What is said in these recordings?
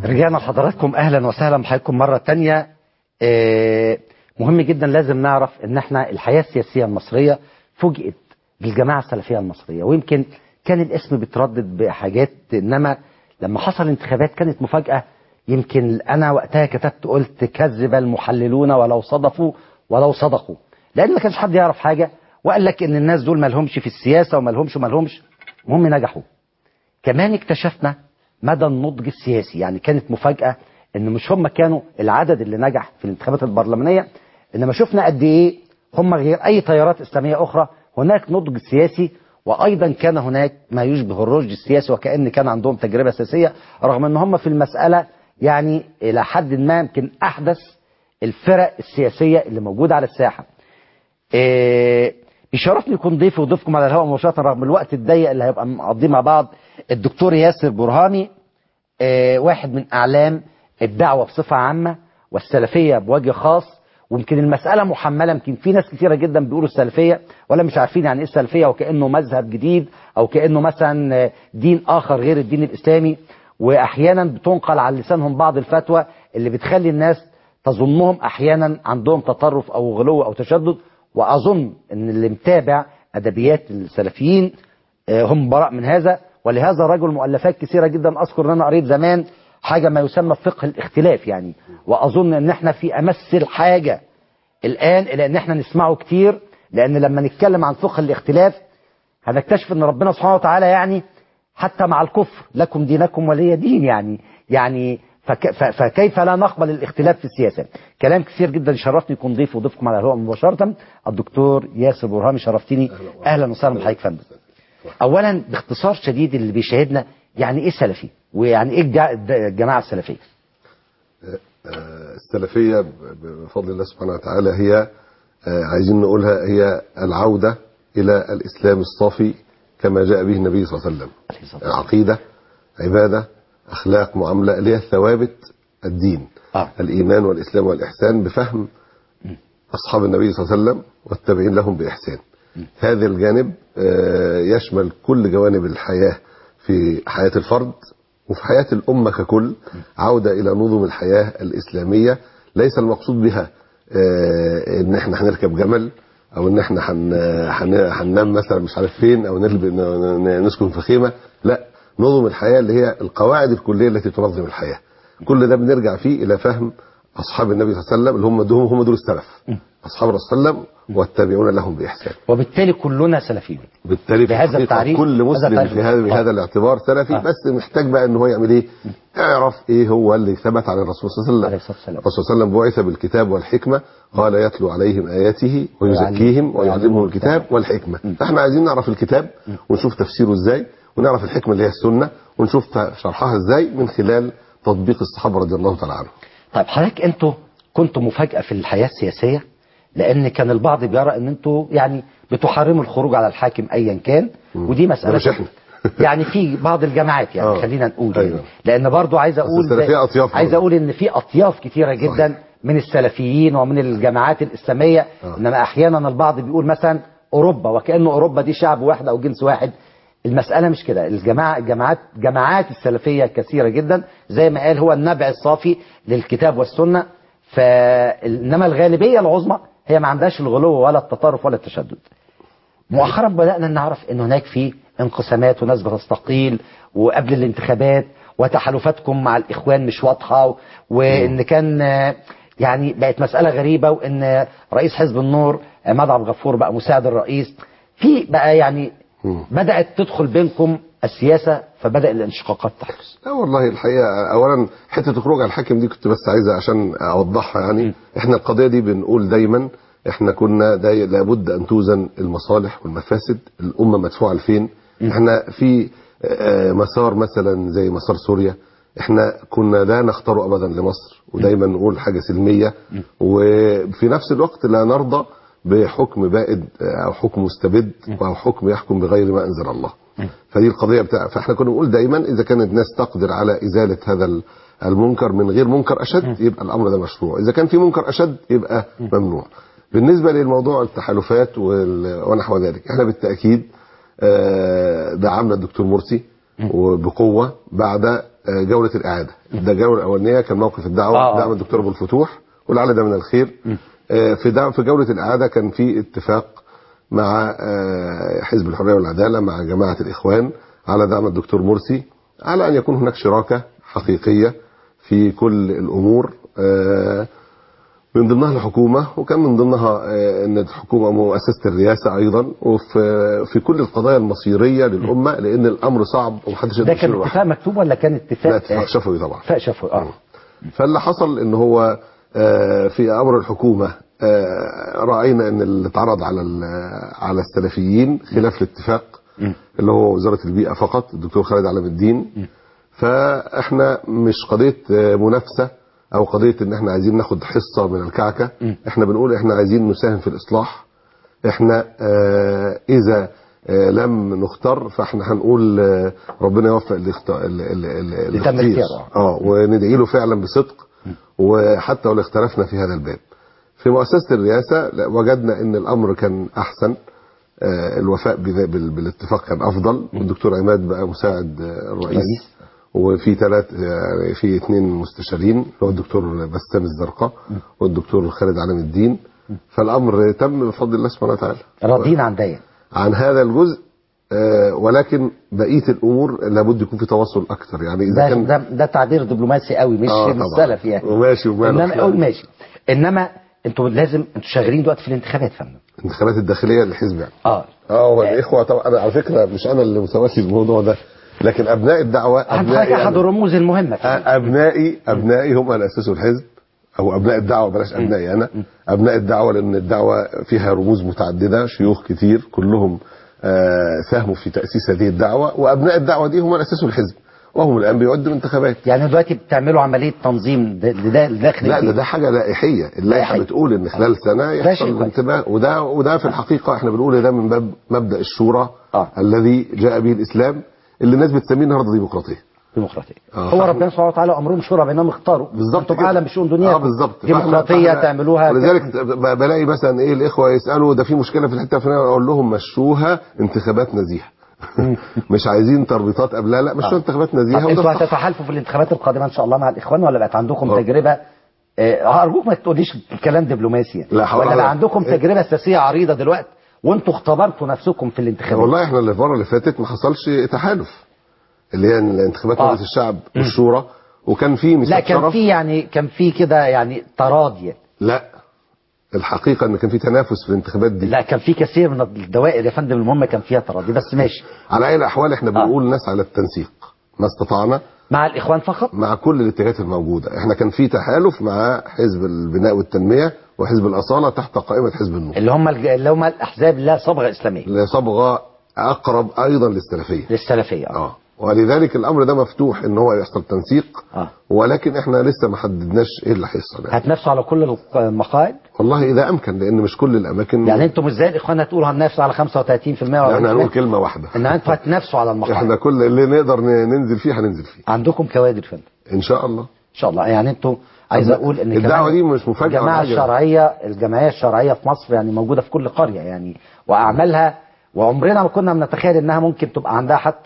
رجعنا لحضراتكم اهلا وسهلا بحضراتكم مره تانية آه، مهم جدا لازم نعرف ان احنا الحياه السياسيه المصريه فوجئت بالجماعه السلفيه المصريه ويمكن كان الاسم بيتردد بحاجات انما لما حصل انتخابات كانت مفاجاه يمكن انا وقتها كتبت قلت كذب المحللون ولو صدفوا ولو صدقوا لان ما كانش حد يعرف حاجه وقال لك ان الناس دول ما لهمش في السياسه وما لهمش وما لهمش المهم نجحوا كمان اكتشفنا مدى النضج السياسي يعني كانت مفاجأة ان مش هم كانوا العدد اللي نجح في الانتخابات البرلمانية انما شفنا قد ايه هم غير اي تيارات اسلامية اخرى هناك نضج سياسي وايضا كان هناك ما يشبه الرشد السياسي وكأن كان عندهم تجربة سياسية رغم ان هم في المسألة يعني الى حد ما يمكن احدث الفرق السياسية اللي موجودة على الساحة إيه يشرفني يكون ضيفي وضيفكم على الهواء مباشرة رغم الوقت الضيق اللي هيبقى مقضيه مع بعض الدكتور ياسر برهاني آه، واحد من أعلام الدعوة بصفة عامة والسلفية بوجه خاص ويمكن المسألة محملة يمكن في ناس كثيرة جدا بيقولوا السلفية ولا مش عارفين يعني ايه السلفية وكأنه مذهب جديد أو كأنه مثلا آه، دين آخر غير الدين الإسلامي وأحيانا بتنقل على لسانهم بعض الفتوى اللي بتخلي الناس تظنهم أحيانا عندهم تطرف أو غلو أو تشدد وأظن أن اللي متابع أدبيات السلفيين آه، هم براء من هذا ولهذا الرجل مؤلفات كثيرة جدا أذكر أن أنا قريت زمان حاجة ما يسمى فقه الاختلاف يعني وأظن أن احنا في أمس الحاجة الآن إلى أن احنا نسمعه كتير لأن لما نتكلم عن فقه الاختلاف هنكتشف أن ربنا سبحانه وتعالى يعني حتى مع الكفر لكم دينكم ولي دين يعني يعني فك ف- فكيف لا نقبل الاختلاف في السياسة كلام كثير جدا شرفني يكون ضيف وضيفكم على الهواء مباشرة الدكتور ياسر برهامي شرفتني أهلا وسهلا بحضرتك يا فندم اولا باختصار شديد اللي بيشاهدنا يعني ايه سلفي ويعني ايه الجا- الجماعه السلفيه آه، السلفية ب- بفضل الله سبحانه وتعالى هي آه، عايزين نقولها هي العودة إلى الإسلام الصافي كما جاء به النبي صلى الله عليه وسلم عليه الصلاة والسلام. عقيدة عبادة أخلاق معاملة اللي هي ثوابت الدين آه. الإيمان والإسلام والإحسان بفهم أصحاب النبي صلى الله عليه وسلم والتابعين لهم بإحسان هذا الجانب آه، يشمل كل جوانب الحياة في حياة الفرد وفي حياة الأمة ككل عودة إلى نظم الحياة الإسلامية ليس المقصود بها آه، إن إحنا هنركب جمل أو إن إحنا هن- هن- هننام مثلا مش عارف فين أو نلب- ن- ن- نسكن في خيمة لا نظم الحياة اللي هي القواعد الكلية التي تنظم الحياة كل ده بنرجع فيه إلى فهم أصحاب النبي صلى الله عليه وسلم اللي هم دول هم دول السلف أصحاب الرسول صلى الله عليه وسلم والتابعون لهم بإحسان وبالتالي كلنا سلفيون بالتالي في بهذا الحقيقة التعريف- كل هذا مسلم التعريف. في هذا آه. بهذا الاعتبار سلفي آه. بس محتاج بقى ان هو يعمل ايه يعرف ايه هو اللي ثبت عن الرسول صلى الله عليه عليه الصلاة وسلم والسلام. الرسول صلى الله عليه وسلم بعث بالكتاب والحكمة قال يتلو عليهم آياته ويزكيهم ويعلمهم الكتاب والحكمة فاحنا عايزين نعرف الكتاب ونشوف تفسيره ازاي ونعرف الحكمة اللي هي السنة ونشوف شرحها ازاي من خلال تطبيق الصحابة رضي الله تعالى عنهم طيب حضرتك انتوا كنتوا مفاجاه في الحياه السياسيه لان كان البعض بيرى ان انتوا يعني بتحرموا الخروج على الحاكم ايا كان ودي مساله ده مش إحنا. يعني في بعض الجماعات يعني آه. خلينا نقول أيوة. يعني لان برضو عايز اقول السلفية أطياف عايز برضو. اقول ان في اطياف كتيره جدا صحيح. من السلفيين ومن الجماعات الاسلاميه آه. انما احيانا البعض بيقول مثلا اوروبا وكانه اوروبا دي شعب واحد او جنس واحد المسألة مش كده الجماعة الجماعات جماعات السلفية كثيرة جدا زي ما قال هو النبع الصافي للكتاب والسنة فإنما الغالبية العظمى هي ما عندهاش الغلو ولا التطرف ولا التشدد مؤخرا بدأنا نعرف ان هناك في انقسامات وناس بتستقيل وقبل الانتخابات وتحالفاتكم مع الاخوان مش واضحه و- وان كان آه، يعني بقت مساله غريبه وان رئيس حزب النور عماد عبد الغفور بقى مساعد الرئيس في بقى يعني مم. بدات تدخل بينكم السياسه فبدا الانشقاقات تحدث لا والله الحقيقه اولا حته الخروج على الحاكم دي كنت بس عايزه عشان اوضحها يعني احنا القضيه دي بنقول دايما احنا كنا داي لابد ان توزن المصالح والمفاسد الامه مدفوعه لفين احنا في آه، مسار مثلا زي مسار سوريا احنا كنا لا نختار ابدا لمصر ودايما نقول حاجه سلميه وفي نفس الوقت لا نرضى بحكم بائد او حكم مستبد او حكم يحكم بغير ما انزل الله فدي القضيه بتاع فاحنا كنا بنقول دايما اذا كانت الناس تقدر على ازاله هذا ال- المنكر من غير منكر اشد يبقى الامر ده مشروع اذا كان في منكر اشد يبقى ممنوع بالنسبه للموضوع التحالفات وال- ونحو ذلك احنا بالتاكيد آه، دعمنا الدكتور مرسي وبقوه بعد آه، جوله الاعاده ده الجوله الاولانيه كان موقف الدعوه آه، آه. دعم الدكتور ابو الفتوح ولعل ده من الخير آه، في دعم في جوله الاعاده كان في اتفاق مع آه، حزب الحريه والعداله مع جماعه الاخوان على دعم الدكتور مرسي على ان يكون هناك شراكه حقيقيه في كل الامور آه، من ضمنها الحكومه وكان من ضمنها آه، ان الحكومه مؤسسه الرئاسه ايضا وفي في كل القضايا المصيريه للامه لان الامر صعب ومحدش ده يقدر كان يشيله لوحده. اتفاق مكتوب ولا كان اتفاق لا اتفاق شفوي طبعا اتفاق شفوي اه فاللي حصل ان هو آه، في امر الحكومه آه، راينا ان اللي اتعرض على ال- على السلفيين خلاف الاتفاق اللي هو وزاره البيئه فقط الدكتور خالد علام الدين فاحنا مش قضيه آه، منافسه او قضيه ان احنا عايزين ناخد حصه من الكعكه احنا بنقول احنا عايزين نساهم في الاصلاح احنا آه اذا آه لم نختار فاحنا هنقول آه ربنا يوفق اللي اخت- اللي- اللي- اللي- اللي تم اختير. اختياره. اه وندعي له فعلا بصدق وحتى ولو اختلفنا في هذا الباب في مؤسسه الرئاسه لا، وجدنا ان الامر كان احسن آه الوفاء بذا- بال- بالاتفاق كان افضل والدكتور عماد بقى مساعد آه، الرئيس رئيس. وفي ثلاث يعني في اثنين مستشارين اللي هو الدكتور بسام الزرقاء والدكتور خالد علام الدين فالامر تم بفضل الله سبحانه وتعالى راضيين عن ده عن هذا الجزء آه، ولكن بقيه الامور لابد يكون في تواصل اكثر يعني اذا ده كان ده, ده تعبير دبلوماسي قوي مش آه، مش طبعاً. سلف يعني وماشي وماله انما خلاف. اقول ماشي انما انتوا لازم انتوا شغالين دلوقتي في الانتخابات يا فندم الانتخابات الداخليه للحزب يعني اه اه هو الاخوه طبعا انا على فكره مش انا اللي متولي الموضوع ده لكن ابناء الدعوه حضرتك ابنائي احد أنا. الرموز المهمه فيه. ابنائي ابنائي هم اللي اسسوا الحزب او ابناء الدعوه بلاش ابنائي انا ابناء الدعوه لان الدعوه فيها رموز متعدده شيوخ كتير كلهم آه، ساهموا في تاسيس هذه الدعوه وابناء الدعوه دي هم اللي اسسوا الحزب وهم الان بيودوا انتخابات يعني دلوقتي بتعملوا عمليه تنظيم ده- لده داخل لا ده البيت. ده حاجه لائحيه اللائحه لائحية. بتقول ان خلال سنه شيء يحصل كويس. انتباه وده وده في الحقيقه احنا بنقول ده من باب مبدا الشورى آه. الذي جاء به الاسلام اللي الناس بتسميه النهارده ديمقراطيه ديمقراطيه آه، هو فاهم. ربنا سبحانه وتعالى امرهم شورى بينهم اختاروا بالظبط انتم كده. اعلم بشؤون دنياكم اه بالظبط ديمقراطيه فاحنا- تعملوها ولذلك ب- بلاقي مثلا ايه الاخوه يسالوا ده في مشكله في الحته الفلانيه اقول لهم مشوها انتخابات نزيهه مش عايزين تربيطات قبلها لا مشوها انتخابات نزيهه طب وده انتوا الصح. هتتحالفوا في الانتخابات القادمه ان شاء الله مع الاخوان ولا بقت عندكم آه. تجربه آه، ارجوك ما تقوليش كلام دبلوماسي يعني. لا، حول ولا ولا بقى قوة. عندكم إيه؟ تجربه سياسيه عريضه دلوقتي وانتوا اختبرتوا نفسكم في الانتخابات والله احنا اللي المره اللي فاتت ما حصلش تحالف اللي هي الانتخابات آه. مجلس الشعب والشورى وكان في لا ميثاق كان شرف في يعني كان في كده يعني تراضي لا الحقيقه ان كان في تنافس في الانتخابات دي لا كان في كثير من الدوائر يا فندم المهم كان فيها تراضي بس ماشي على اي الاحوال احنا بنقول الناس على التنسيق ما استطعنا مع الاخوان فقط مع كل الاتجاهات الموجوده احنا كان في تحالف مع حزب البناء والتنميه وحزب الاصاله تحت قائمه حزب النور اللي هم الج- اللي هم الاحزاب لا صبغه اسلاميه لصبغه اقرب ايضا للسلفيه للسلفيه اه اه ولذلك الامر ده مفتوح ان هو يحصل تنسيق آه. ولكن احنا لسه ما حددناش ايه اللي هيحصل يعني. هتنافسوا على كل المقاعد والله اذا امكن لان مش كل الاماكن يعني انتم ازاي الاخوان هتقولوا هننافس على 35% ولا احنا هنقول 40%؟ كلمه واحده ان انتوا هتنافسوا على المقاعد احنا كل اللي نقدر ن- ننزل فيه هننزل فيه عندكم كوادر فندم ان شاء الله ان شاء الله يعني انتوا عايز طب اقول ان الدعوة كمان دي مش مفاجأة ولا الجماعه حاجة. الشرعيه الجمعيه الشرعيه في مصر يعني موجوده في كل قريه يعني واعمالها وعمرنا ما كنا بنتخيل انها ممكن تبقى عندها حتى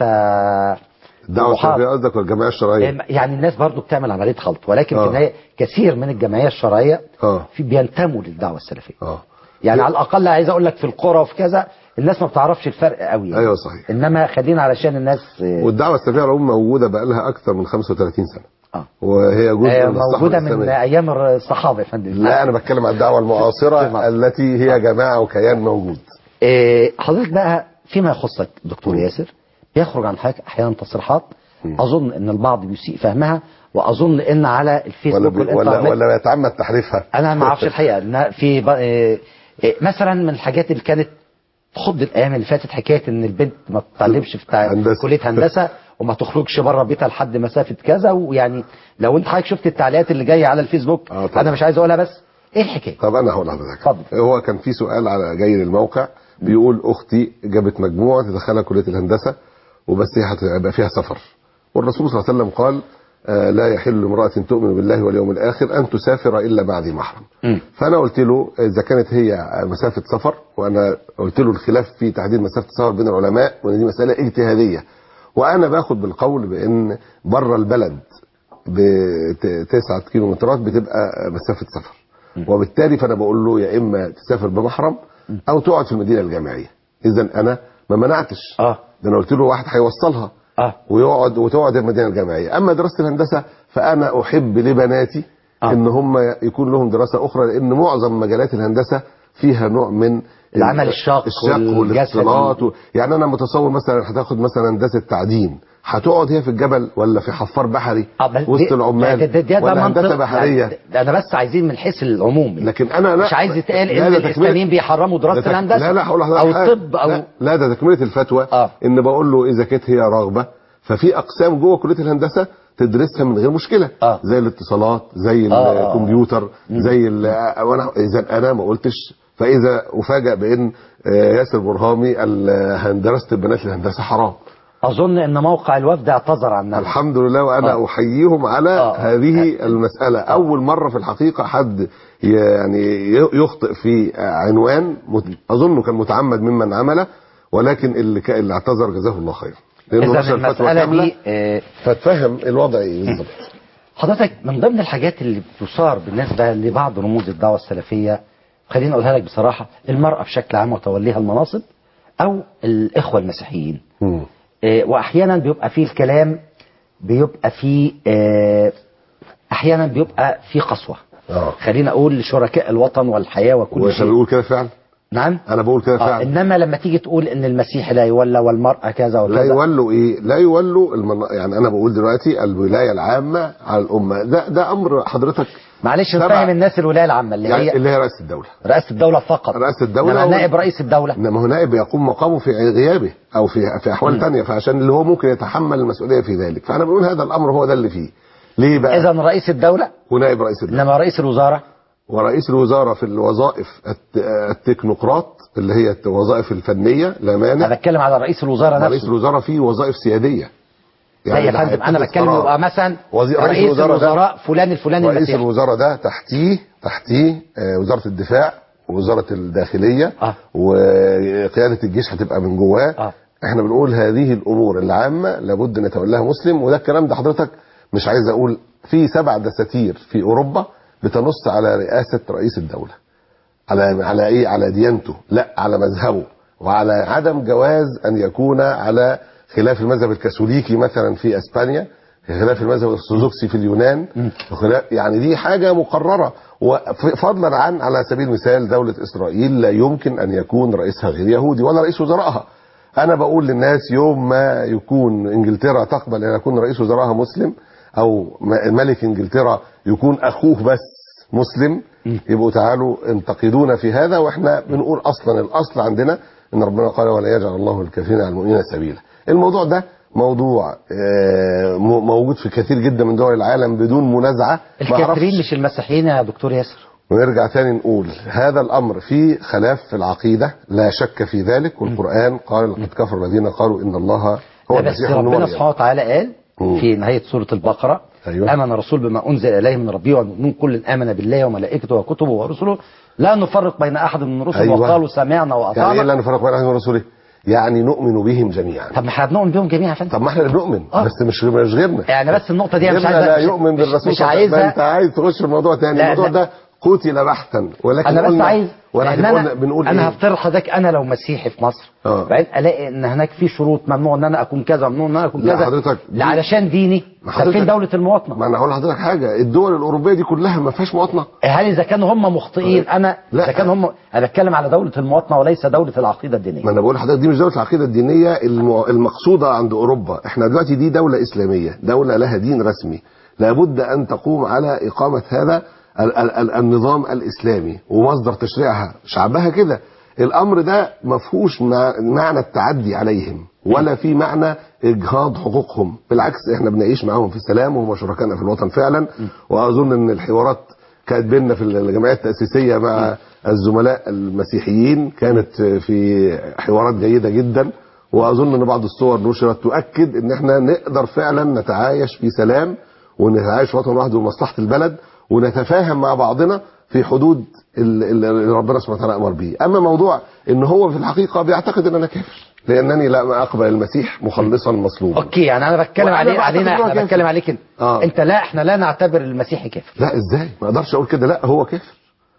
الدعوه طموحات. السلفيه قصدك ولا الجمعيه الشرعيه يعني الناس برضو بتعمل عمليه خلط ولكن في آه. النهايه كثير من الجمعيه الشرعيه اه في بينتموا للدعوه السلفيه اه يعني على الاقل عايز اقول لك في القرى وفي كذا الناس ما بتعرفش الفرق قوي يعني. ايوه صحيح انما خلينا علشان الناس آه، والدعوه السلفيه على العموم موجوده بقى لها اكثر من 35 سنه آه. وهي جزء آه، من الصحوه موجوده من الإسلامية. ايام الصحابه يا فندم لا انا بتكلم عن الدعوه في المعاصره مصر. التي هي جماعه وكيان موجود آه، حضرتك بقى فيما يخصك دكتور ياسر بيخرج عن حضرتك احيانا تصريحات اظن ان البعض بيسيء فهمها واظن ان على ولا الفيسبوك بي ولا والانترنت ولا يتعمد تحريفها انا ما اعرفش الحقيقه ان في ب... آه، آه، مثلا من الحاجات اللي كانت تخض الايام اللي فاتت حكايه ان البنت ما تتعلمش في تع- هندسة. كليه هندسه وما تخرجش بره بيتها لحد مسافه كذا ويعني لو انت حضرتك شفت التعليقات اللي جايه على الفيسبوك آه، طبعا. انا مش عايز اقولها بس ايه الحكايه؟ طب انا هقول لحضرتك اتفضل. هو كان في سؤال على جاي للموقع بيقول اختي جابت مجموع تدخلها كليه الهندسه وبس هي هتبقى فيها سفر والرسول صلى الله عليه وسلم قال آه، لا يحل لامرأة تؤمن بالله واليوم الآخر أن تسافر إلا مع ذي محرم مم. فأنا قلت له إذا كانت هي مسافة سفر وأنا قلت له الخلاف في تحديد مسافة السفر بين العلماء وأن دي مسألة اجتهادية وانا باخد بالقول بان بره البلد بتسعة كيلومترات بتبقى مسافه سفر وبالتالي فانا بقول له يا اما تسافر بمحرم او تقعد في المدينه الجامعيه اذا انا ما منعتش اه ده انا قلت له واحد هيوصلها اه ويقعد وتقعد المدينه الجامعيه اما دراسه الهندسه فانا احب لبناتي آه. ان هم يكون لهم دراسه اخرى لان معظم مجالات الهندسه فيها نوع من العمل الشاق الشق والجسدي. والاختلاط و... يعني انا متصور مثلا هتاخد مثلا هندسه تعدين هتقعد هي في الجبل ولا في حفار بحري آه، بس وسط دي- العمال ده, ده, ده, ده ولا منطق هندسه بحريه يعني ده انا بس عايزين من حيث العموم لكن انا لا مش عايز يتقال لا، ان ده تكملة- الاسلاميين بيحرموا دراسه ده تك- الهندسه لا لا هقول لحضرتك او حاجة. الطب او لا, لا ده تكمله الفتوى آه. ان بقول له اذا كانت هي رغبه ففي اقسام جوه كليه الهندسه تدرسها من غير مشكله آه. زي الاتصالات زي آه، آه. الكمبيوتر زي ال- وانا اذا انا ما قلتش فاذا افاجئ بان آه، ياسر برهامي ال- دراسه البنات للهندسه حرام اظن ان موقع الوفد اعتذر عنها الحمد لله وانا آه. احييهم على آه. هذه المساله اول مره في الحقيقه حد ي- يعني ي- يخطئ في عنوان مت- اظنه كان متعمد ممن عمله ولكن اللي ك- اللي اعتذر جزاه الله خير لانه اذا نشر الفتوى المساله كامله دي آه، فتفهم الوضع ايه بالظبط حضرتك من ضمن الحاجات اللي بتثار بالنسبه لبعض رموز الدعوه السلفيه خليني اقولها لك بصراحه المراه بشكل عام وتوليها المناصب او الاخوه المسيحيين مم. آه، واحيانا بيبقى فيه الكلام بيبقى فيه آه، احيانا بيبقى فيه قسوه اه خلينا اقول لشركاء الوطن والحياه وكل واحنا شيء بنقول كده فعلا نعم انا بقول كده آه فعلا انما لما تيجي تقول ان المسيح لا يولى والمراه كذا لا وكذا يولوا ايه لا يولوا المن... يعني انا بقول دلوقتي الولايه العامه على الامه ده ده امر حضرتك معلش تبع- نفهم الناس الولايه العامه اللي يعني هي اللي هي رئاسه الدوله رئاسه الدوله فقط رئاسة الدولة إنما هو- نائب رئيس الدوله انما هو نائب يقوم مقامه في غيابه او في في احوال تانية فعشان اللي هو ممكن يتحمل المسؤوليه في ذلك فانا بقول هذا الامر هو ده اللي فيه ليه بقى اذا رئيس الدوله هو نائب رئيس الدوله انما رئيس الوزاره ورئيس الوزاره في الوظائف الت- التكنوقراط اللي هي الوظائف الفنيه لا انا مانع بتكلم على رئيس الوزاره رئيس نفسه الوزاره فيه وظائف سياديه لا يا ده فندم انا هيتخذ بتكلم قرار. يبقى مثلا وزير- رئيس رئيس الوزراء ده- الوزراء فلان الفلاني رئيس المسيحي الوزاره ده تحتيه تحتيه آه، وزاره الدفاع ووزاره الداخليه آه. وقياده الجيش هتبقى من جواه آه. احنا بنقول هذه الامور العامه لابد ان يتولاها مسلم وده الكلام ده حضرتك مش عايز اقول في سبع دساتير في اوروبا بتنص على رئاسه رئيس الدوله على على ايه على ديانته لا على مذهبه وعلى عدم جواز ان يكون على خلاف المذهب الكاثوليكي مثلا في اسبانيا خلاف المذهب الارثوذكسي في اليونان وخلاف يعني دي حاجه مقرره وفضلا عن على سبيل المثال دوله اسرائيل لا يمكن ان يكون رئيسها غير يهودي ولا رئيس وزرائها انا بقول للناس يوم ما يكون انجلترا تقبل ان يكون رئيس وزرائها مسلم او م- ملك انجلترا يكون اخوه بس مسلم يبقوا تعالوا انتقدونا في هذا واحنا بنقول اصلا الاصل عندنا ان ربنا قال ولا يجعل الله الكافرين على المؤمنين سبيلا الموضوع ده موضوع آه، م- موجود في كثير جدا من دول العالم بدون منازعه ما أعرفش. الكافرين مش المسيحيين يا دكتور ياسر ونرجع تاني نقول هذا الامر فيه خلاف في العقيده لا شك في ذلك والقران قال لقد كفر الذين قالوا ان الله هو لا بس المسيح ابن ربنا مريم سبحانه وتعالى قال مم. في نهايه سوره البقره أيوة. امن الرسول بما انزل اليه من ربه والمؤمنون كل امن بالله وملائكته وكتبه ورسله لا نفرق بين احد من الرسل أيوة. وقالوا سمعنا يعني ايه واطعنا لا نفرق بين احد من رسوله يعني نؤمن بهم جميعا طب ما احنا بنؤمن بهم جميعا يا فندم طب ما احنا اللي بنؤمن آه. بس مش مش غيرنا يعني بس النقطه دي انا مش غيرنا عايز لا يؤمن مش- بالرسول مش صلى الله عليه وسلم. عايزها انت عايز تخش في موضوع تاني لا، الموضوع لا. ده قتل بحتا ولكن انا بس قلنا عايز ولكن لأن قلنا انا بنقول انا ايه هفترض حضرتك انا لو مسيحي في مصر آه. بعدين الاقي ان هناك في شروط ممنوع ان انا اكون كذا ممنوع ان انا اكون لا، كذا حضرتك دي- لا علشان ديني ما طب فين حضرتك- دوله المواطنه ما انا هقول لحضرتك حاجه الدول الاوروبيه دي كلها ما فيهاش مواطنه هل اذا كانوا هم مخطئين انا لا. اذا كانوا هم انا بتكلم على دوله المواطنه وليس دوله العقيده الدينيه ما انا بقول لحضرتك دي مش دوله العقيده الدينيه الم- المقصوده عند اوروبا احنا دلوقتي دي دوله اسلاميه دوله لها دين رسمي لابد ان تقوم على اقامه هذا ال- ال- ال- النظام الاسلامي ومصدر تشريعها شعبها كده الامر ده ما فيهوش مع- معنى التعدي عليهم ولا في معنى اجهاض حقوقهم بالعكس احنا بنعيش معاهم في سلام وهم شركائنا في الوطن فعلا واظن ان الحوارات كانت بيننا في الجمعيات التأسيسية مع الزملاء المسيحيين كانت في حوارات جيدة جدا وأظن أن بعض الصور نشرت تؤكد أن احنا نقدر فعلا نتعايش في سلام ونتعايش في وطن واحد ومصلحة البلد ونتفاهم مع بعضنا في حدود ال- ال- اللي ربنا سبحانه وتعالى امر به اما موضوع ان هو في الحقيقه بيعتقد ان انا كافر لانني لا اقبل المسيح مخلصا مصلوبا اوكي يعني انا بتكلم وأنا عليه بعتقد علينا إن هو احنا كافر. بتكلم عليك انت آه. انت لا احنا لا نعتبر المسيحي كافر لا ازاي ما اقدرش اقول كده لا هو كافر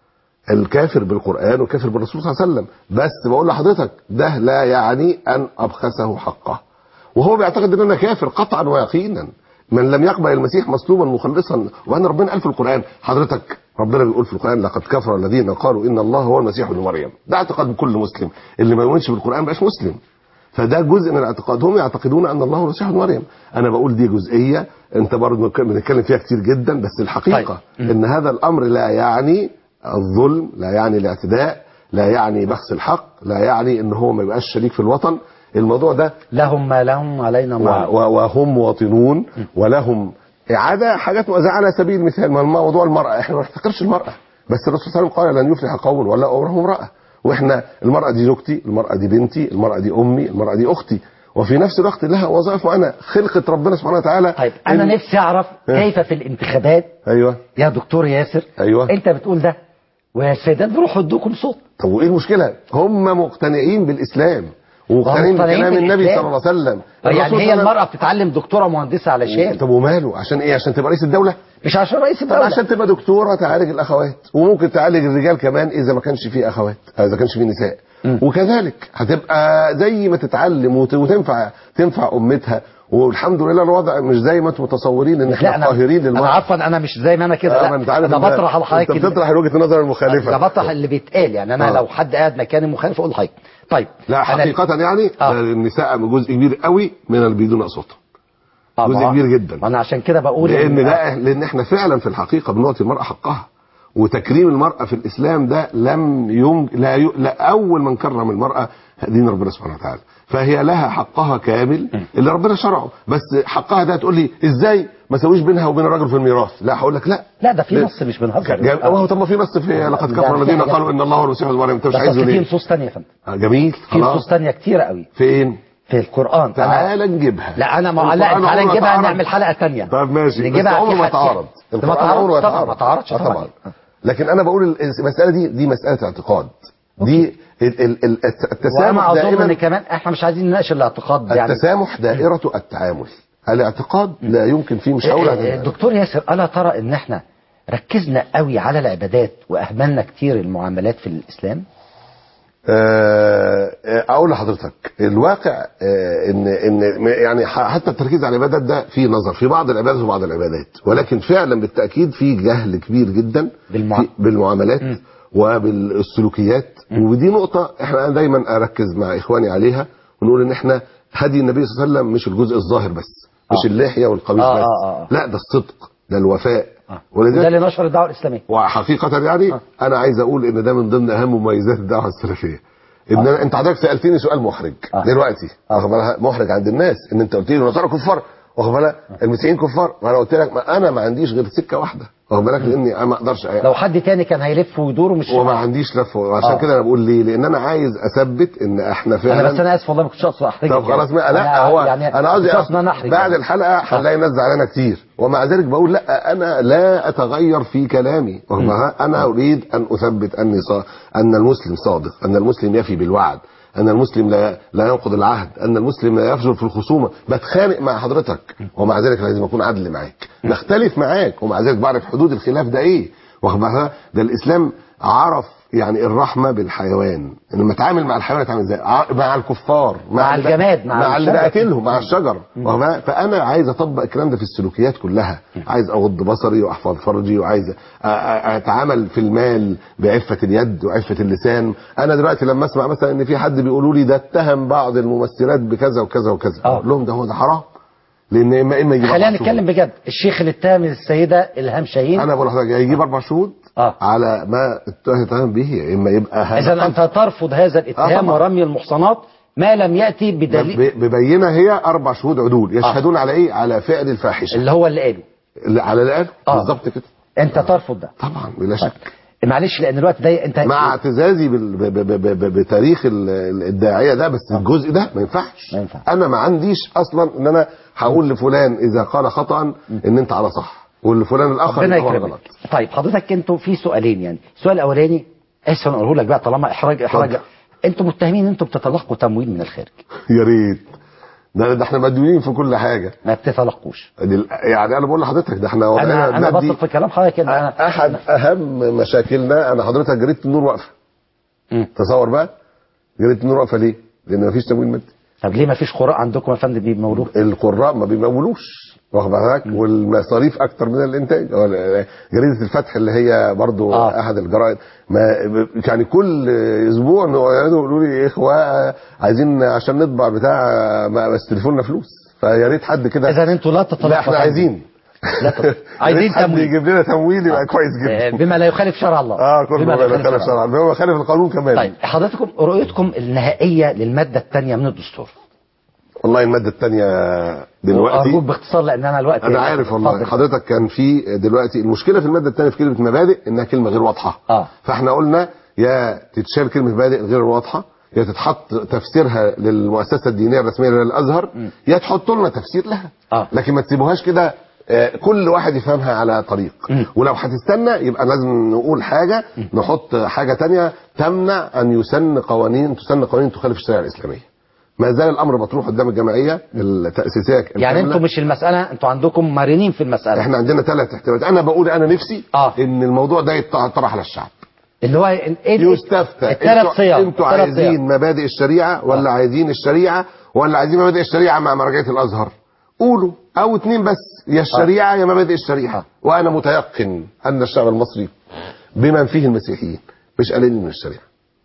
الكافر بالقران والكافر بالرسول صلى الله عليه وسلم بس بقول لحضرتك ده لا يعني ان ابخسه حقه وهو بيعتقد ان انا كافر قطعا ويقينا من لم يقبل المسيح مصلوبا مخلصا وان ربنا قال في القران حضرتك ربنا بيقول في القران لقد كفر الذين قالوا ان الله هو المسيح ابن مريم ده اعتقاد كل مسلم اللي ما يؤمنش بالقران مبقاش مسلم فده جزء من الاعتقاد هم يعتقدون ان الله هو المسيح ابن مريم انا بقول دي جزئيه انت برضه بنتكلم فيها كتير جدا بس الحقيقه طيب. ان هذا الامر لا يعني الظلم لا يعني الاعتداء لا يعني بخس الحق لا يعني ان هو ما يبقاش شريك في الوطن الموضوع ده لهم ما لهم علينا ما و- علينا. و- وهم مواطنون ولهم إعادة حاجات زي على سبيل المثال ما موضوع المرأة احنا ما نحتقرش المرأة بس الرسول صلى الله عليه وسلم قال لن يفلح قوم ولا أمرهم امرأة واحنا المرأة دي زوجتي المرأة دي بنتي المرأة دي أمي المرأة دي أختي وفي نفس الوقت لها وظائف معينة خلقة ربنا سبحانه وتعالى طيب انا إن- نفسي اعرف كيف في الانتخابات ايوه يا دكتور ياسر أيوة. انت بتقول ده والسيدات بيروحوا يدوكم صوت طب وايه المشكلة هم مقتنعين بالإسلام ومقتنعين مقتنعين بكلام النبي بالإسلام. صلى الله عليه وسلم يعني الرسول هي صلى الله المرأة بتتعلم دكتورة مهندسة علشان عليه- طب وماله عشان ايه عشان تبقى رئيس الدولة مش عشان رئيس طب الدولة عشان تبقى دكتوره تعالج الاخوات وممكن تعالج الرجال كمان اذا ما كانش فيه اخوات اذا كانش فيه نساء مم. وكذلك هتبقى زي ما تتعلم وت- وتنفع تنفع امتها والحمد لله الوضع مش زي ما انتم متصورين ان لا احنا انا قاهرين انا للمرأة عفوا انا مش زي ما انا كده آه، ما لا انت عارف انا إن- بطرح لحضرتك انت بتطرح وجهه النظر المخالفه انا بطرح اللي بيتقال يعني انا آه. لو حد قاعد مكاني مخالف اقول لحضرتك طيب لا أنا- حقيقه يعني آه. ده النساء جزء كبير قوي من اللي بيدون اصواتهم آه، جزء ما- كبير جدا. انا عشان كده بقول لان إن- ده لان احنا فعلا في الحقيقه بنعطي المراه حقها وتكريم المراه في الاسلام ده لم يم... لا, ي... لا اول من كرم المراه دين ربنا سبحانه وتعالى فهي لها حقها كامل اللي ربنا شرعه بس حقها ده تقول لي ازاي ما سويش بينها وبين الرجل في الميراث لا هقول لك لا لا ده في لا. نص مش بنهزر جا- هو طب ما في نص في لقد ده كفر في الذين حاجات- قالوا ان الله هو المسيح ابن مريم انت مش بس عايزه أصل في ليه نصوص تانية يا فندم آه، جميل في نصوص خلاص تانية كتيرة قوي فين في القرآن أنا تعال نجيبها لا انا ما لا القرآن تعالى عمره ما نجيبها تعارض. نعمل حلقة تانية طب ماشي بس نجيبها عمره في ما حاجة تعارض تانية. ما القرآن عمره تعارض طبعا ما تعارضش آه، طبعا طبعا لكن انا بقول المساله دي دي مساله اعتقاد دي ال- ال- ال- التسامح وانا اظن ان دائما كمان احنا مش عايزين نناقش الاعتقاد يعني التسامح دائره التعامل الاعتقاد لا يمكن فيه مش هقول آه، آه، دكتور ياسر الا ترى ان احنا ركزنا قوي على العبادات واهملنا كتير المعاملات في الاسلام آه، آه، اقول لحضرتك الواقع آه، ان ان يعني ح- حتى التركيز على العبادات ده في نظر في بعض العبادات وبعض العبادات ولكن فعلا بالتاكيد في جهل كبير جدا بالمع- في- بالمعاملات وبالسلوكيات ودي نقطه احنا دايما اركز مع اخواني عليها ونقول ان احنا هدي النبي صلى الله عليه وسلم مش الجزء الظاهر بس مش آه. اللحيه والقميص آه، بس آه، آه. لا ده الصدق ده الوفاء آه. ولذلك ده اللي نشر الدعوه الاسلاميه وحقيقة يعني آه. أنا عايز أقول إن ده من ضمن أهم مميزات الدعوة السلفية. إن أنا أنت حضرتك سألتني سؤال محرج آه. دلوقتي آه. واخد بالك محرج عند الناس إن أنت قلت لي النصارى كفار واخد بالك المسيحيين كفار ما أنا قلت لك ما أنا ما عنديش غير سكة واحدة واخد بالك لأني أنا ما أقدرش لو حد تاني كان هيلف ويدور ومش وما عنديش لف وعشان آه. كده أنا بقول ليه؟ لأن أنا عايز أثبت إن إحنا فعلا انا بس انا اسف والله ما كنتش اقصد احرجك طب خلاص ما يعني. لا هو يعني انا قصدي مش قصدي ان انا احرج بعد يعني. الحلقه هنلاقي ناس زعلانه كتير ومع ذلك بقول لا انا لا اتغير في كلامي وما- انا اريد ان اثبت اني صا... ان المسلم صادق ان المسلم يفي بالوعد ان المسلم لا لا ينقض العهد ان المسلم لا يفجر في الخصومه بتخانق مع حضرتك ومع ذلك لازم اكون عدل معاك نختلف معاك ومع ذلك بعرف حدود الخلاف ده ايه واخد بالك؟ ده الاسلام عرف يعني الرحمه بالحيوان لما اتعامل مع الحيوان اتعامل ازاي ع- مع الكفار مع اللي الجماد، مع مع اللي الشجر. بقتلهم مع الشجر واخد بالك؟ فانا عايز اطبق الكلام ده في السلوكيات كلها عايز اغض بصري واحفظ فرجي وعايز أ- أ- اتعامل في المال بعفه اليد وعفه اللسان انا دلوقتي لما اسمع مثلا ان في حد بيقولوا لي ده اتهم بعض الممثلات بكذا وكذا وكذا آه. اقول لهم ده هو ده حرام لان اما اما يجيب خلينا أربع نتكلم شهود. بجد الشيخ اللي اتهم السيده الهام شاهين انا بقول لحضرتك يا يجيب اربع شهود آه. على ما اتهم به يا اما يبقى هذا اذا انت ترفض هذا آه الاتهام طبعا. ورمي المحصنات ما لم ياتي بدليل ب- ببينه هي اربع شهود عدول يشهدون على ايه على فعل الفاحشه اللي هو اللي قاله اللي على الاقل آه. بالظبط كده انت ترفض ده طبعا بلا شك معلش لان الوقت ده انت مع اعتزازي بال- ب- ب- ب- ب- بتاريخ ال- ال- الداعيه ده بس الجزء ده ما ينفعش ما ينفعش. انا ما عنديش اصلا ان انا هقول لفلان اذا قال خطا ان انت على صح والفلان الاخر ربنا يبقى هو يكرمك غلط طيب حضرتك انتوا في سؤالين يعني السؤال الاولاني اسف انا اقوله لك بقى طالما احراج احراج اتفضل. انتوا متهمين ان انتوا بتتلقوا تمويل من الخارج يا ريت ده, ده احنا مديونين في كل حاجه ما بتتلقوش دل- يعني انا بقول لحضرتك ده احنا وضعنا انا انا المادي- بثق في كلام حضرتك كده انا احد اهم مشاكلنا انا حضرتك جريده النور واقفه مم. تصور بقى جريده النور واقفه ليه؟ لان مفيش تمويل مادي طب ليه ما فيش قراء عندكم يا فندم بيمولوه القراء ما بيمولوش واخد بالك والمصاريف اكتر من الانتاج ولا- جريده الفتح اللي هي برضو آه. آه. احد الجرائد ما يعني كل اسبوع يقعدوا يقولوا لي اخوه عايزين عشان نطبع بتاع ما بس تليفوننا فلوس فيا ريت حد كده اذا انتوا لا تتلقوا لا احنا تمويل. عايزين لا تتلقوا. عايزين يا ريت حد تمويل. يجيب لنا تمويل يبقى كويس آه، جدا بما لا يخالف شرع الله اه كله بما ما لا خالف شرع هو خالف القانون كمان طيب حضرتكم رؤيتكم النهائيه للماده الثانيه من الدستور والله الماده الثانيه دلوقتي ارجوك باختصار لان انا الوقت انا عارف والله اتفضل. حضرتك كان في دلوقتي المشكله في الماده الثانيه في كلمه مبادئ انها كلمه غير واضحه اه فاحنا قلنا يا تتشال كلمه مبادئ غير واضحه يا تتحط تفسيرها للمؤسسه الدينيه الرسميه للازهر يا تحطوا لنا تفسير لها آه. لكن ما تسيبوهاش كده آه، كل واحد يفهمها على طريق مم. ولو هتستنى يبقى لازم نقول حاجه نحط حاجه تانية تمنع ان يسن قوانين تسن قوانين تخالف الشريعه الاسلاميه ما زال الامر مطروح قدام الجمعيه التاسيسيه يعني الكاملة. انتوا مش المساله انتوا عندكم مرنين في المساله احنا عندنا ثلاث احتمالات انا بقول انا نفسي آه. ان الموضوع ده يطرح على الشعب اللي هو ال- ايه يستفتى الثلاث انتوا- صيغ انتوا الثلاث عايزين صيغ. مبادئ الشريعه ولا آه. عايزين الشريعه ولا عايزين مبادئ الشريعه مع مرجعيه الازهر قولوا او اتنين بس يا الشريعه يا مبادئ الشريعه آه. وانا متيقن ان الشعب المصري بمن فيه المسيحيين مش قليلين من الشريعه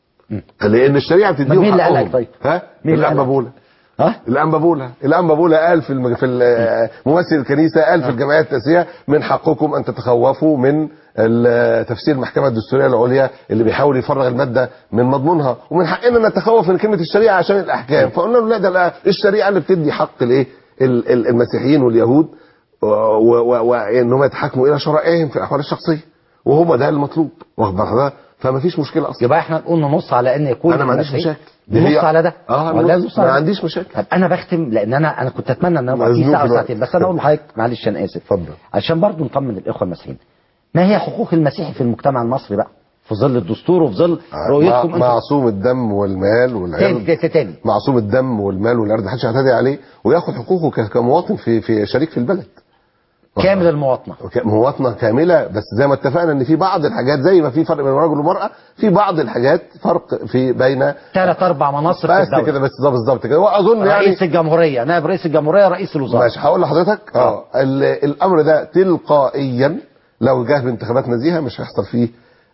لان الشريعه بتديهم مين اللي حقهم. قالك طيب؟ ها مين اللي قالك؟ الانبابوله ها الانبابوله الانبابوله قال في المج... في ال- ممثل الكنيسه قال في الجمعيه التاسيسيه من حقكم ان تتخوفوا من ال- تفسير المحكمه الدستوريه العليا اللي بيحاول يفرغ الماده من مضمونها ومن حقنا نتخوف من كلمه الشريعه عشان الاحكام فقلنا له لا ده لا، الشريعه اللي بتدي حق الايه ال- ال- المسيحيين واليهود وانهم يتحكموا الى شرائعهم في الاحوال الشخصيه وهو ده المطلوب واخد بالك حضرتك؟ فما فيش مشكله اصلا يبقى احنا نقول نص على ان يكون انا ما عنديش المسيحي- مشاكل دي هي- نص على ده اه ولا نص. نص على ما ده؟ عنديش مشاكل طب انا بختم لان انا انا كنت اتمنى ان انا ابقى في مزنوق ساعه في الوقت. وساعتين بس انا اقول لحضرتك معلش انا اسف اتفضل. عشان برضه نطمن الاخوه المسيحيين ما هي حقوق المسيحي في المجتمع المصري بقى في ظل الدستور وفي ظل رؤيتكم مع- انتم معصوم الدم والمال والعرض تاني تاني معصوم الدم والمال والارض محدش يعتدي عليه وياخد حقوقه ك- كمواطن في في شريك في البلد كامل المواطنه وك- مواطنه كامله بس زي ما اتفقنا ان في بعض الحاجات زي ما في فرق بين الرجل والمراه في بعض الحاجات فرق في بين ثلاث اربع مناصب في بس الدوله كده بس ده بالظبط كده واظن يعني رئيس الجمهوريه نائب رئيس الجمهوريه رئيس الوزراء ماشي هقول لحضرتك اه ال- الامر ده تلقائيا لو جه بانتخابات نزيهه مش هيحصل فيه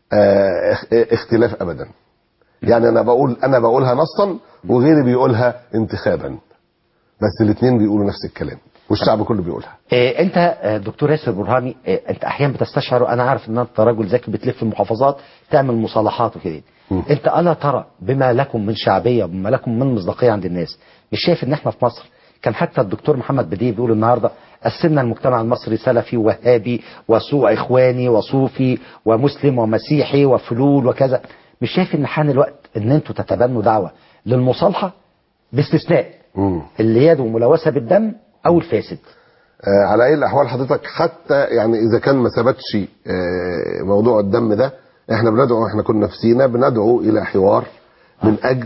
آه اخ- اختلاف ابدا يعني انا بقول انا بقولها نصا وغيري بيقولها انتخابا بس الاثنين بيقولوا نفس الكلام والشعب كله بيقولها إيه انت آه، دكتور ياسر برهامي إيه انت احيانا بتستشعر انا عارف ان انت راجل ذكي بتلف المحافظات تعمل مصالحات وكده انت الا ترى بما لكم من شعبيه وبما لكم من مصداقيه عند الناس مش شايف ان احنا في مصر كان حتى الدكتور محمد بديه بيقول النهارده قسمنا المجتمع المصري سلفي ووهابي وسوء اخواني وصوفي ومسلم ومسيحي وفلول وكذا مش شايف ان حان الوقت ان انتوا تتبنوا دعوه للمصالحه باستثناء مم. اللي يده ملوثه بالدم او الفاسد آه على اي الاحوال حضرتك حتى يعني اذا كان ما ثبتش آه موضوع الدم ده احنا بندعو احنا كنا في سينا بندعو الى حوار من اجل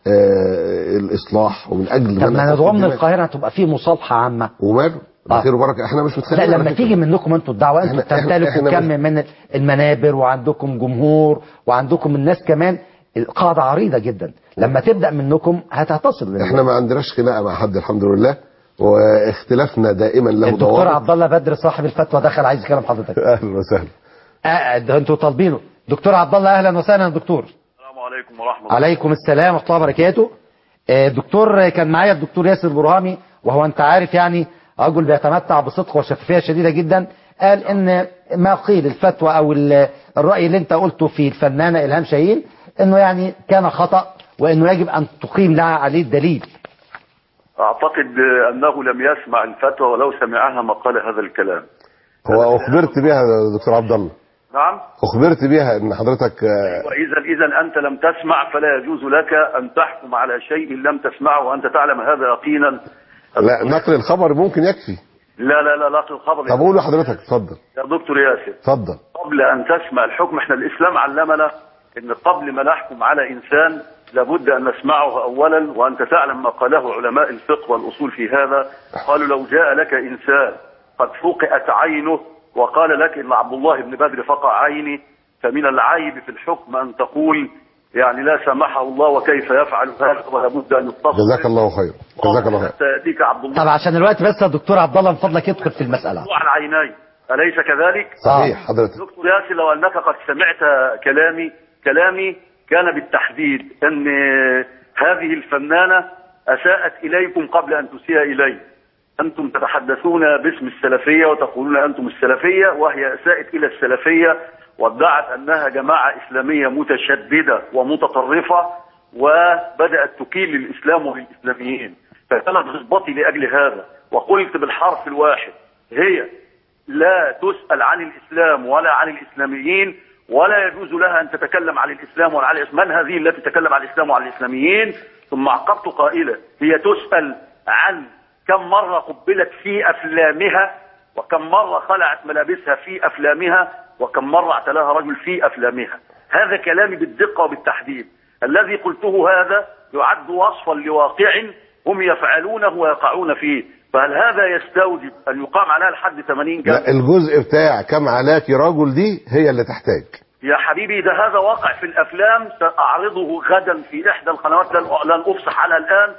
آه الاصلاح ومن اجل طب منع ما ندعو من الدماء. القاهره تبقى في مصالحه عامه وماله آه. خير وبركه احنا مش لا متخيلين على لما فكرة. تيجي منكم انتوا الدعوه انتوا إحنا- إحنا- بتمتلكوا إحنا كم من المنابر وعندكم جمهور وعندكم الناس كمان قاعده عريضه جدا لما تبدا منكم هتتصل للناس. احنا ما عندناش خناقه مع حد الحمد لله واختلافنا دائما له الدكتور ضوابط عبد الله بدر صاحب الفتوى دخل عايز يكلم حضرتك اهلا وسهلا آه ده انتوا طالبينه دكتور عبد الله اهلا وسهلا يا دكتور السلام عليكم ورحمة الله عليكم السلام ورحمه الله وبركاته آه، دكتور كان معايا الدكتور ياسر برهامي وهو انت عارف يعني رجل بيتمتع بصدق وشفافيه شديده جدا قال ان ما قيل الفتوى او ال- الراي اللي انت قلته في الفنانه الهام شاهين انه يعني كان خطا وانه يجب ان تقيم لها عليه الدليل أعتقد أنه لم يسمع الفتوى ولو سمعها ما قال هذا الكلام هو اخبرت بها يا دكتور عبد الله نعم اخبرت بها ان حضرتك آه، وإذا إذا أنت لم تسمع فلا يجوز لك أن تحكم على شيء لم تسمعه وأنت تعلم هذا يقينا لا نقل الخبر ممكن يكفي لا لا لا لا الخبر طب قول لحضرتك اتفضل يا دكتور ياسر اتفضل قبل أن تسمع الحكم احنا الإسلام علمنا أن قبل ما نحكم على إنسان لابد أن نسمعه أولا وأنت تعلم ما قاله علماء الفقه والأصول في هذا قالوا لو جاء لك إنسان قد فقئت عينه وقال لك إن عبد الله بن بدر فقع عيني فمن العيب في الحكم أن تقول يعني لا سمحه الله وكيف يفعل هذا ولا بد أن يتصل جزاك الله خير جزاك الله خير حتى يأتيك عبد الله طب عشان الوقت بس يا دكتور عبد الله من فضلك ادخل في المساله عن عيني أليس كذلك؟ صحيح حضرتك دكتور ياسر لو انك قد سمعت كلامي كلامي كان بالتحديد ان هذه الفنانه اساءت اليكم قبل ان تسيء الي انتم تتحدثون باسم السلفيه وتقولون انتم السلفيه وهي اساءت الى السلفيه وادعت انها جماعه اسلاميه متشدده ومتطرفه وبدات تكيل للاسلام وللاسلاميين فكانت غضبتي لاجل هذا وقلت بالحرف الواحد هي لا تسأل عن الإسلام ولا عن الإسلاميين ولا يجوز لها أن تتكلم عن الإسلام ولا عن الإسلام من هذه التي تتكلم عن الإسلام وعن الإسلاميين ثم عقبت قائلة هي تسأل عن كم مرة قبلت في أفلامها وكم مرة خلعت ملابسها في أفلامها وكم مرة اعتلاها رجل في أفلامها هذا كلامي بالدقة وبالتحديد الذي قلته هذا يعد وصفا لواقع هم يفعلونه ويقعون فيه فهل هذا يستوجب أن يقام عليها الحد 80 جلد لا الجزء بتاع كم علاك رجل دي هي اللي تحتاج يا حبيبي ده هذا واقع في الافلام ساعرضه غدا في احدى القنوات لن لن افصح عنها الان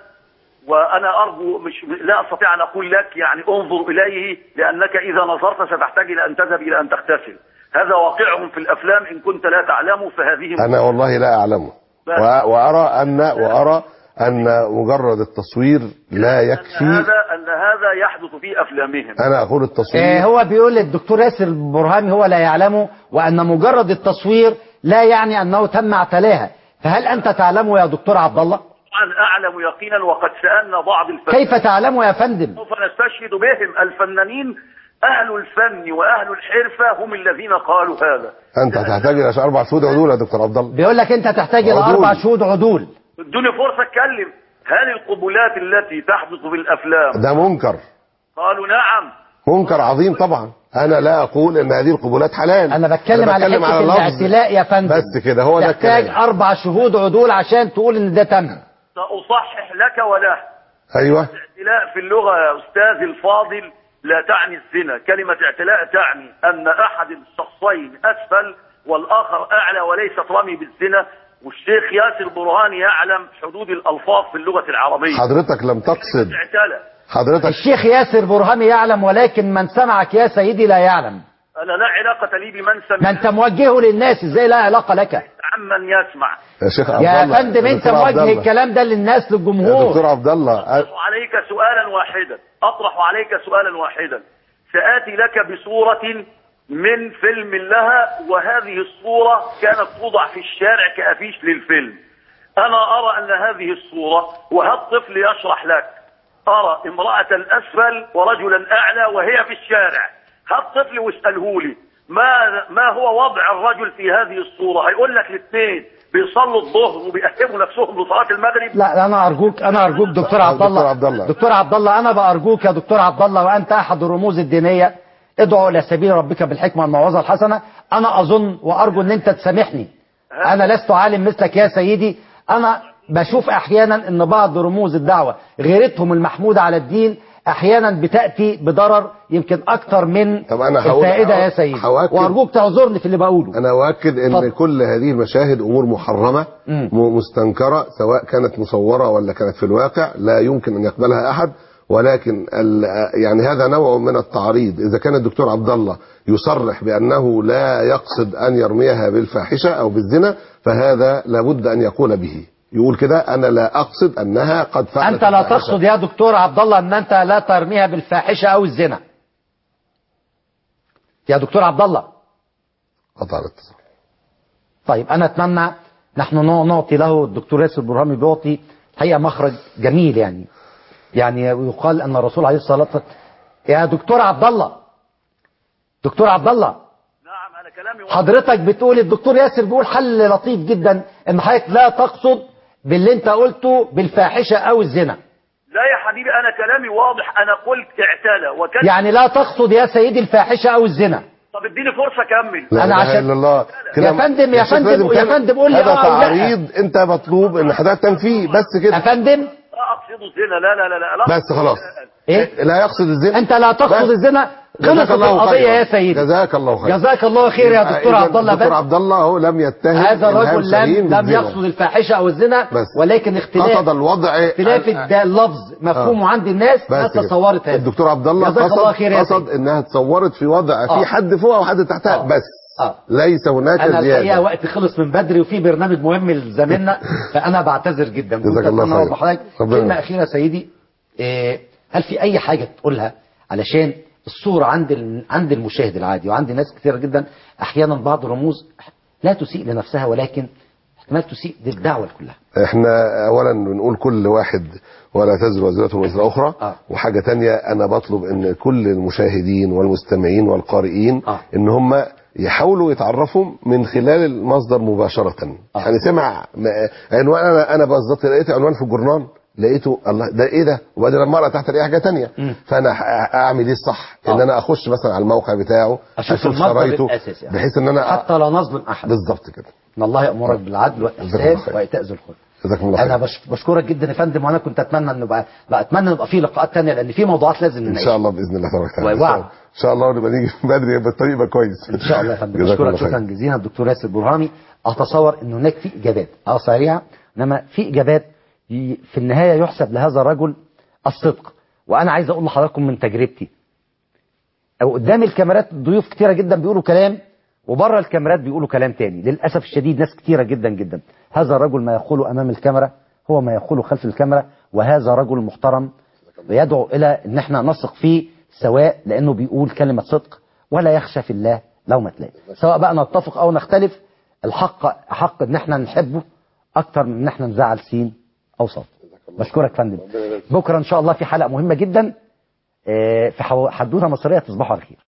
وانا ارجو مش لا استطيع ان اقول لك يعني انظر اليه لانك اذا نظرت ستحتاج الى ان تذهب الى ان تغتسل هذا واقعهم في الافلام ان كنت لا تعلمه فهذه انا والله لا اعلمه بس. و- وارى ان وارى ان مجرد التصوير لا ان يكفي هذا ان هذا يحدث في افلامهم انا اقول آه التصوير هو بيقول الدكتور ياسر البرهامي هو لا يعلمه وان مجرد التصوير لا يعني انه تم اعتلاها فهل انت تعلمه يا دكتور عبد الله طبعا اعلم يقينا وقد سالنا بعض الفنانين كيف تعلمه يا فندم سوف نستشهد بهم الفنانين اهل الفن واهل الحرفه هم الذين قالوا هذا انت هتحتاج الى اربع سود عدول يا دكتور عبد الله بيقول لك انت تحتاج الى عدول. اربع شهود عدول ادوني فرصه اتكلم هل القبلات التي تحدث في الافلام ده منكر قالوا نعم منكر عظيم طبعا انا لا اقول ان هذه القبولات حلال انا بتكلم على بتكلم حته لفظ. الاعتلاء يا فندم بس كده هو ده تحتاج الكلام اربع شهود عدول عشان تقول ان ده تم ساصحح لك وله ايوه اعتلاء في اللغه يا استاذ الفاضل لا تعني الزنا كلمه اعتلاء تعني ان احد الشخصين اسفل والاخر اعلى وليست رمي بالزنا والشيخ ياسر برهاني يعلم حدود الالفاظ في اللغه العربيه حضرتك لم تقصد اعتلى حضرتك الشيخ ياسر برهامي يعلم ولكن من سمعك يا سيدي لا يعلم انا لا علاقه لي بمن ما سمع انت موجهه للناس ازاي لا علاقه لك عمن يسمع يا شيخ عبد يا الله فندم انت دكتور عبد موجه الله. الكلام ده للناس يا للجمهور دكتور عبد الله أطرح عليك سؤالا واحدا أطرح عليك سؤالا واحدا سآتي لك بصورة من فيلم لها وهذه الصورة كانت توضع في الشارع كأفيش للفيلم أنا أرى أن هذه الصورة وهذا الطفل يشرح لك أرى امرأة أسفل ورجلا أعلى وهي في الشارع هذا الطفل واسأله لي ما ما هو وضع الرجل في هذه الصورة هيقول لك الاثنين بيصلوا الظهر وبيأهبوا نفسهم لصلاة المغرب لا انا ارجوك انا ارجوك دكتور عبد دكتور الله عبد الله. دكتور عبد الله انا بارجوك يا دكتور عبد الله وانت احد الرموز الدينيه ادعو الى سبيل ربك بالحكمه والموعظه الحسنه انا اظن وارجو ان انت تسامحني انا لست عالم مثلك يا سيدي انا بشوف احيانا ان بعض رموز الدعوه غيرتهم المحموده على الدين احيانا بتاتي بضرر يمكن اكتر من طب أنا هقول- الفائده يا هقول- سيدي هؤكد- وارجوك تعذرني في اللي بقوله انا اؤكد ان اتفضل. كل هذه المشاهد امور محرمه مم. م- مستنكره سواء كانت مصوره ولا كانت في الواقع لا يمكن ان يقبلها احد ولكن ال- يعني هذا نوع من التعريض اذا كان الدكتور عبد الله يصرح بانه لا يقصد ان يرميها بالفاحشه او بالزنا فهذا لابد ان يقول به يقول كده انا لا اقصد انها قد فعلت انت لا الفاحشة. تقصد يا دكتور عبد الله ان انت لا ترميها بالفاحشه او الزنا يا دكتور عبد الله قطع الاتصال طيب انا اتمنى نحن نع- نعطي له الدكتور ياسر برهامي بيعطي حقيقه مخرج جميل يعني يعني يقال ان الرسول عليه الصلاه والسلام يا دكتور عبد الله دكتور عبد الله نعم أنا كلامي واضح. حضرتك بتقول الدكتور ياسر بيقول حل لطيف جدا ان حضرتك لا تقصد باللي انت قلته بالفاحشه او الزنا لا يا حبيبي انا كلامي واضح انا قلت اعتلى وكان يعني لا تقصد يا سيدي الفاحشه او الزنا طب اديني فرصه اكمل لا أنا إله عشان- إلا الله يا فندم- يا الشيخ فندم- لازم يا كان- فندم قول لي هذا آه أو لا. تعريض انت مطلوب ان حضرتك تنفيه بس يا كده فندم لا اقصد الزنا لا لا لا لا, لا. بس خلاص ايه لا يقصد الزنا انت لا تقصد بس. الزنا جزاك خلصت الله القضيه خيرا. يا سيدي جزاك الله خير جزاك الله خير يا دكتور عبد الله دكتور بس عبد الله هو لم يتهم هذا إلهام الرجل شاهين لم لم بالزنا. يقصد الفاحشه او الزنا بس. ولكن اختلاف قصد الوضع اختلاف الد- اللفظ مفهومه عند الناس بس الناس كده. تصورت هذا الدكتور عبد الله جزاك الله قصد خير يا قصد سيدي. انها تصورت في وضع آه. في حد فوقها وحد تحتها آه. بس آه. ليس هناك انا الحقيقه زياده وقتي خلص من بدري وفي برنامج مهم لزميلنا فانا بعتذر جدا كنت جزاك الله أتمنى خير. أوضح لحضرتك ربنا كلمه يبارك. اخيره يا سيدي إيه هل في اي حاجه تقولها علشان الصوره عند ال- عند المشاهد العادي وعند ناس كثيره جدا احيانا بعض الرموز لا تسيء لنفسها ولكن احتمال تسيء للدعوه كلها احنا اولا بنقول كل واحد ولا تزر وزرة وزر اخرى آه. وحاجة تانية انا بطلب ان كل المشاهدين والمستمعين والقارئين آه. ان هم يحاولوا يتعرفوا من خلال المصدر مباشرة آه. يعني سمع م- عنوان انا انا بالظبط لقيت عنوان في الجورنال لقيته الله ده ايه ده وبعدين لما اقرا تحت الاقي حاجه تانية مم. فانا ح- اعمل ايه الصح ان آه. انا اخش مثلا على الموقع بتاعه اشوف المصدر شرايطه الاساسي بحيث ان انا حتى لا نظلم احد بالظبط كده ان الله يامرك بالعدل جزاك الله والاحسان خير. وايتاء ذي القربى جزاكم الله انا خير بش- بشكرك جدا يا فندم وانا كنت اتمنى ان يبقى لا اتمنى ان يبقى في لقاءات تانية لان في موضوعات لازم ان نناقشها شاء الله باذن الله تبارك وتعالى ووعد. ان شاء الله نبقى نيجي بدري يبقى الطريق يبقى كويس ان شاء الله يا فندم جزاكم الله بشكرك خير. شكرا جزيلا الدكتور ياسر برهامي اتصور ان هناك في اجابات اه سريعه انما في اجابات ي- في النهايه يحسب لهذا الرجل الصدق وانا عايز اقول لحضراتكم من تجربتي او قدام الكاميرات ضيوف كتيره جدا بيقولوا كلام وبره الكاميرات بيقولوا كلام تاني للاسف الشديد ناس كتيره جدا جدا هذا الرجل ما يقوله امام الكاميرا هو ما يقوله خلف الكاميرا وهذا رجل محترم ويدعو الى ان احنا نثق فيه سواء لانه بيقول كلمه صدق ولا يخشى في الله لومة لائم سواء بقى نتفق او نختلف الحق حق ان احنا نحبه اكتر من ان احنا نزعل سين او صاد بشكرك فندم بكره ان شاء الله في حلقه مهمه جدا آه، في حو- حدوته مصريه تصبحوا على خير